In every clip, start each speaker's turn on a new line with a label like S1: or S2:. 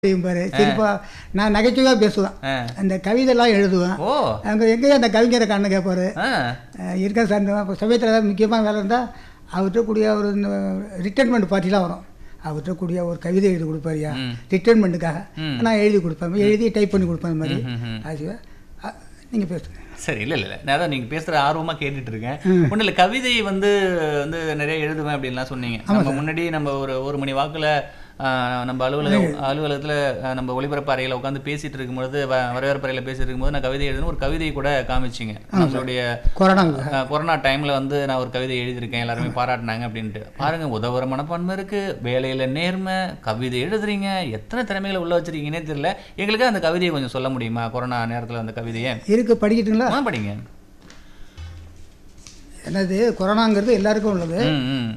S1: செய்யும் பாரு சிரிப்பா நான் நகைச்சுவையாக பேசுவேன்
S2: ஆ.
S1: அந்த கவிதைலாம் எழுதுவேன்
S2: ஓ
S1: அங்கே எங்கேயும் அந்த கவிஞரை கண்ணு கேட்பாரு
S2: ஆ
S1: இருக்க சார் இந்த இப்போ சமயத்தில் ஏதாவது முக்கியமாக வேலை இருந்தால் அவர்கிட்ட கூடிய ஒரு இந்த ரிட்டைர்மெண்ட் பார்ட்டிலாம் வரும் அவர்கிட்ட கூடிய ஒரு கவிதை எழுதி கொடுப்பாருயா
S2: ம்.
S1: ரிட்டைர்மெண்ட்டுக்காக
S2: ம்.
S1: நான் எழுதி கொடுப்பேன் எழுதி டைப் பண்ணி கொடுப்பேன் அந்த மாதிரி
S2: ம், ம், ம்.
S1: அது நீங்கள் பேசுங்க
S2: சரி இல்லை இல்லை நான் தான் நீங்கள் பேசுகிற ஆர்வமாக கேட்டுட்டு இருக்கேன் ஒன்றும் இல்லை கவிதை வந்து வந்து நிறைய எழுதுவேன் அப்படின்லாம் சொன்னீங்க நம்ம முன்னாடி நம்ம ஒரு ஒரு மணி வாக்கில் நம்ம அலுவலக அலுவலகத்தில் நம்ம ஒளிபரப்பு அறையில் உட்காந்து பேசிட்டு இருக்கும்பொழுது வ- வரவேற்பு அறையில் பேசிட்டு இருக்கும்போது நான் கவிதை எழுதுன ஒரு கவிதையை கூட காமிச்சிங்க நம்மளுடைய
S1: கொரோனாவுக்கு
S2: அஹ், கொரோனா டைம்ல வந்து நான் ஒரு கவிதை எழுதியிருக்கேன் எல்லாருமே பாராட்டினாங்க அப்படின்ட்டு பாருங்க உதவுற மனப்பான்மை இருக்கு வேலையில நேர்மை கவிதை எழுதுறீங்க எத்தனை திறமைகளை உள்ள வச்சிருக்கீங்கன்னே தெரியல எங்களுக்கு அந்த கவிதையை கொஞ்சம் சொல்ல முடியுமா கொரோனா நேரத்துல அந்த கவிதையை
S1: இருக்கு படிக்கட்டுங்களா
S2: ஆ, படிங்க
S1: என்னது கொரோனாங்கிறது எல்லாருக்கும் உள்ளது
S2: ம் ம்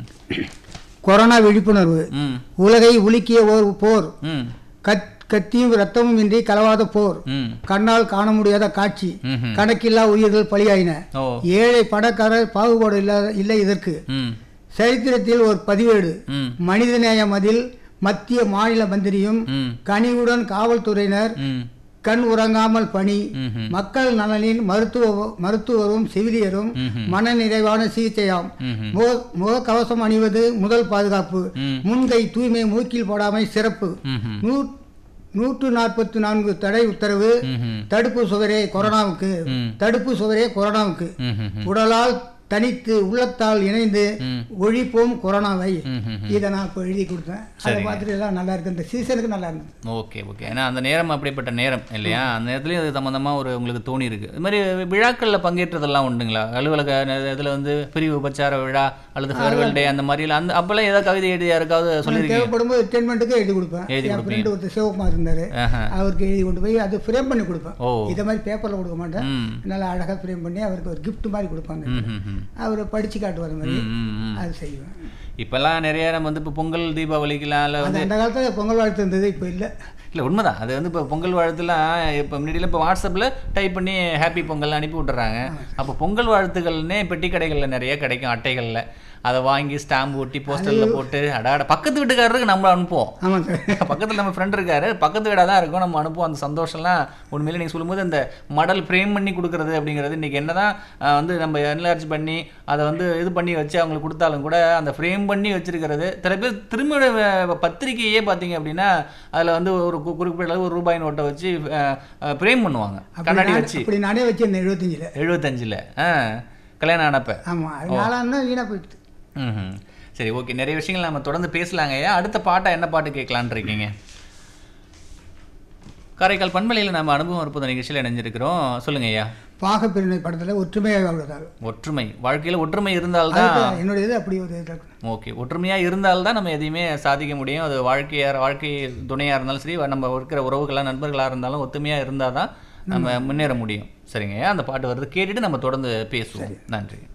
S1: கொரோனா விழிப்புணர்வு
S2: ம்
S1: உலகை உலுக்கிய ஓர் போர்
S2: ம்
S1: கத் கத்தியும் ரத்தமும் இன்றி கலவாத போர்
S2: ம்
S1: கண்ணால் காண முடியாத காட்சி
S2: ம்ஹும்.
S1: கணக்கில்லா உயிர்கள் பலியாயின
S2: ஓ
S1: ஏழை பணக்காரர் பாகுபாடு இல்லாத இல்லை இதற்கு
S2: ம்
S1: சரித்திரத்தில் ஒரு பதிவேடு
S2: ம்
S1: மனிதநேய மதில் மத்திய மாநில மந்திரியும்
S2: ம்
S1: கனிவுடன் காவல்துறையினர்
S2: ம்
S1: கண் உறங்காமல் பணி
S2: ம்ஹும்.
S1: மக்கள் நலனில் மருத்துவ மருத்துவரும் செவிலியரும்
S2: ம்ஹும்.
S1: மன நிறைவான சிகிச்சையாம்
S2: ம்ஹும்.
S1: முக முகக்கவசம் அணிவது முதல் பாதுகாப்பு
S2: ம்.
S1: முன்கை தூய்மை மூக்கில் போடாமை சிறப்பு
S2: ம்ஹும்.
S1: நூ நூற்று நாற்பத்தி நான்கு தடை உத்தரவு
S2: ம்ஹும்.
S1: தடுப்பு சுவரே கொரோனாவுக்கு
S2: ம்.
S1: தடுப்பு சுவரே கொரோனாவுக்கு
S2: ம்ஹும்.
S1: உடலால் தனித்து உள்ளத்தால் இணைந்து
S2: ம்.
S1: ஒழிப்போம் கொரோனாவை
S2: ம்ஹும்.
S1: இதை நான் இப்போ எழுதி கொடுத்தேன் அதை
S2: சரிங்க.
S1: பார்த்துட்டு எல்லாம் நல்லா இருக்கு இந்த சீசனுக்கு நல்லா இருக்கு
S2: ஓகே ஓகே ஏன்னா அந்த நேரம் அப்படிப்பட்ட நேரம் இல்லையா அந்த நேரத்துலையும் அது சம்மந்தமாக ஒரு உங்களுக்கு தோணி இருக்கு இது மாதிரி விழாக்களில் பங்கேற்றதெல்லாம் உண்டுங்களா அலுவலக இதில் வந்து பிரிவு உபச்சார விழா அல்லது ஃபேர்வெல் டே அந்த மாதிரில அந்த அப்போல்லாம் ஏதாவது கவிதை எழுதி யாருக்காவது சொல்லியிருக்கீங்க
S1: தேவைப்படும் போது ரிட்டைர்மெண்ட்டுக்கு எழுதி கொடுப்பேன்
S2: எழுதி
S1: என்
S2: கொடுப்பீங்க.
S1: ஃப்ரெண்டு ஒருத்தர் சிவகுமார் இருந்தார்
S2: ஆஹா.
S1: அவருக்கு எழுதி கொண்டு போய் அது ஃப்ரேம் பண்ணி கொடுப்பேன்
S2: ஓ
S1: இதை மாதிரி பேப்பரில் கொடுக்க மாட்டேன்
S2: ம்
S1: நல்லா அழகாக ஃப்ரேம் பண்ணி அவருக்கு ஒரு gift மாதிரி கொடுப்பாங்க
S2: ம் ம் ம்
S1: அவர் படித்து காட்டுவார் மாதிரி
S2: ம், ம், ம்.
S1: அது செய்வேன்
S2: இப்பெல்லாம் நிறைய நம்ம வந்து இப்போ பொங்கல் தீபாவளிக்கெல்லாம் இல்லை
S1: அது
S2: வந்து
S1: அந்த காலத்தில் பொங்கல் வாழ்த்து இருந்தது இப்போ இல்லை
S2: இல்லை உண்மைதான் அது வந்து இப்போ பொங்கல் வாழ்த்துலாம் இப்போ முன்னாடியில் இப்போ வாட்ஸ்அப்பில் டைப் பண்ணி ஹாப்பி பொங்கல் அனுப்பி விட்டுறாங்க அப்போ பொங்கல் வாழ்த்துக்கள்னே பெட்டி கடைகளில் நிறைய கிடைக்கும் அட்டைகளில் அதை வாங்கி ஸ்டாம்பு ஒட்டி போஸ்டரில் போட்டு அடாட பக்கத்து வீட்டுக்காரருக்கு நம்ம அனுப்புவோம்
S1: ஆமாம் சார்
S2: பக்கத்தில் நம்ம ஃப்ரெண்ட் இருக்காரு பக்கத்து வீடாக தான் இருக்கும் நம்ம அனுப்புவோம் அந்த சந்தோஷம்லாம் உண்மையிலே நீங்கள் சொல்லும்போது அந்த மடல் ஃப்ரேம் பண்ணி கொடுக்குறது அப்படிங்கிறது இன்றைக்கி என்ன தான் வந்து நம்ம என்லார்ஜ் பண்ணி அதை வந்து இது பண்ணி வச்சு அவங்களுக்கு கொடுத்தாலும் கூட அந்த ஃப்ரேம் பண்ணி வச்சிருக்கிறது சில பேர் திரும்ப அஹ், பத்திரிக்கையே பார்த்தீங்க அப்படின்னா அதில் வந்து ஒரு கு- குறிப்பிட்ட அளவு ஒரு ரூபாய் நோட்டை வச்சு ஃப்ரேம் பண்ணுவாங்க
S1: அப்படி
S2: கண்ணாடி
S1: நான்
S2: வச்சு
S1: அப்படி நானே வச்சிருந்தேன் எழுபத்தஞ்சில்
S2: எழுபத்தஞ்சில் ஆ கல்யாணம் ஆனப்ப
S1: ஆமாம் அது நாளான்னா வீணாக போயிடுது
S2: ம்ஹும். சரி ஓகே நிறைய விஷயங்கள் நம்ம தொடர்ந்து பேசலாங்க ஐயா அடுத்த பாட்டா என்ன பாட்டு கேட்கலான்னு இருக்கீங்க காரைக்கால் பண்பலையில் நம்ம அனுபவம் இருப்பது நிகழ்ச்சியில் இணைஞ்சிருக்கிறோம் சொல்லுங்க ஐயா
S1: பாகப்பிரிவினை படத்தில் ஒற்றுமையாக அவ்வளோதான்
S2: ஒற்றுமை வாழ்க்கையில் ஒற்றுமை இருந்தால்தான்
S1: அதுக்கு என்னுடைய இது அப்படி ஒரு இது இருக்கு
S2: ஓகே ஒற்றுமையாக இருந்தால்தான் நம்ம எதையுமே சாதிக்க முடியும் அது வாழ்க்கையார் வாழ்க்கை துணையாக இருந்தாலும் சரி நம்ம இருக்கிற உறவுகளாக நண்பர்களாக இருந்தாலும் ஒத்துமையாக இருந்தால் தான் நம்ம முன்னேற முடியும் சரிங்க ஐயா அந்த பாட்டு வருது கேட்டுட்டு நம்ம தொடர்ந்து பேசுவோம் நன்றி